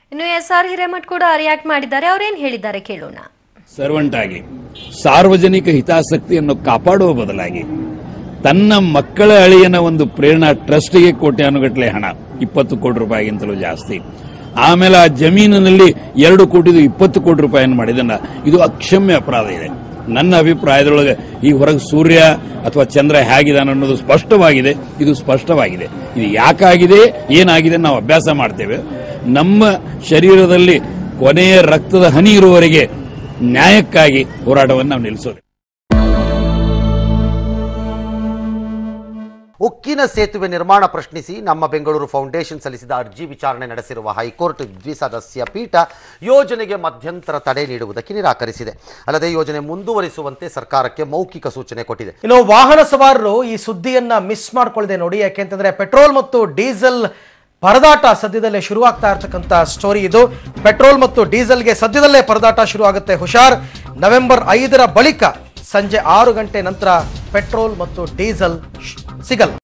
ಇನ್ನು S R Hiremath ಕೂಡ react ಮಾಡಿದ್ದಾರೆ ಅವ್ರೇನ್ ಹೇಳಿದ್ದಾರೆ ಕೇಳೋಣ ಸರ್ವೆಂಟ್ ಆಗಿ ಸಾರ್ವಜನಿಕ ಹಿತಾಸಕ್ತಿಯನ್ನು ಕಾಪಾಡುವ ಬದಲಾಗಿ ತನ್ನ ಮಕ್ಕಳ ಅಳಿಯನ ಒಂದು ಪ್ರೇರಣಾ ಟ್ರಸ್ಟ್ಗೆ ಕೋಟ್ಯಾನುಗಟ್ಟಲೆ ಹಣ ಇಪ್ಪತ್ತು ಕೋಟಿ ರೂಪಾಯಿಗಿಂತಲೂ ಜಾಸ್ತಿ ಆಮೇಲೆ ಆ ಜಮೀನಿನಲ್ಲಿ ಎರಡು ಕೋಟಿದು ಇಪ್ಪತ್ತು ಕೋಟಿ ರೂಪಾಯಿಯನ್ನು ಮಾಡಿದನ್ನ ಇದು ಅಕ್ಷಮ್ಯ ಅಪರಾಧ ಇದೆ ನನ್ನ ಅಭಿಪ್ರಾಯದೊಳಗೆ ಈ ಹೊರಗೆ ಸೂರ್ಯ ಅಥವಾ ಚಂದ್ರ ಹೇಗಿದಾನೆ ಅನ್ನೋದು ಸ್ಪಷ್ಟವಾಗಿದೆ ಇದು ಸ್ಪಷ್ಟವಾಗಿದೆ ಇದು ಯಾಕಾಗಿದೆ ಏನಾಗಿದೆ ನಾವು ಅಭ್ಯಾಸ ಮಾಡ್ತೇವೆ ನಮ್ಮ ಶರೀರದಲ್ಲಿ ಕೊನೆಯ ರಕ್ತದ ಹನಿ ಇರುವವರೆಗೆ ನ್ಯಾಯಕ್ಕಾಗಿ ಹೋರಾಟವನ್ನು ನಾವು ನಿಲ್ಲಿಸೋದು ಉಕ್ಕಿನ ಸೇತುವೆ ನಿರ್ಮಾಣ ಪ್ರಶ್ನಿಸಿ ನಮ್ಮ ಬೆಂಗಳೂರು ಫೌಂಡೇಶನ್ ಸಲ್ಲಿಸಿದ ಅರ್ಜಿ ವಿಚಾರಣೆ ನಡೆಸಿರುವ ಹೈಕೋರ್ಟ್ ದ್ವಿಸದಸ್ಯ ಪೀಠ ಯೋಜನೆಗೆ ಮಧ್ಯಂತರ ತಡೆ ನೀಡುವುದಕ್ಕೆ ನಿರಾಕರಿಸಿದೆ ಅಲ್ಲದೆ ಯೋಜನೆ ಮುಂದುವರಿಸುವಂತೆ ಸರ್ಕಾರಕ್ಕೆ ಮೌಖಿಕ ಸೂಚನೆ ಕೊಟ್ಟಿದೆ ಇನ್ನು ವಾಹನ ಸವಾರರು ಈ ಸುದ್ದಿಯನ್ನ ಮಿಸ್ ಮಾಡ್ಕೊಳ್ಳದೆ ನೋಡಿ ಯಾಕೆಂತಂದ್ರೆ ಪೆಟ್ರೋಲ್ ಮತ್ತು ಡೀಸೆಲ್ ಪರದಾಟ ಸದ್ಯದಲ್ಲೇ ಶುರುವಾಗ್ತಾ ಇರ್ತಕ್ಕಂಥ ಸ್ಟೋರಿ ಇದು ಪೆಟ್ರೋಲ್ ಮತ್ತು ಡೀಸೆಲ್ಗೆ ಸದ್ಯದಲ್ಲೇ ಪರದಾಟ ಶುರು ಆಗುತ್ತೆ ಹುಷಾರ್ ನವೆಂಬರ್ ಐದರ ಬಳಿಕ ಸಂಜೆ ಆರು ಗಂಟೆ ನಂತರ ಪೆಟ್ರೋಲ್ ಮತ್ತು ಡೀಸೆಲ್ ಶ್- ಸಿಗಲ್ಲ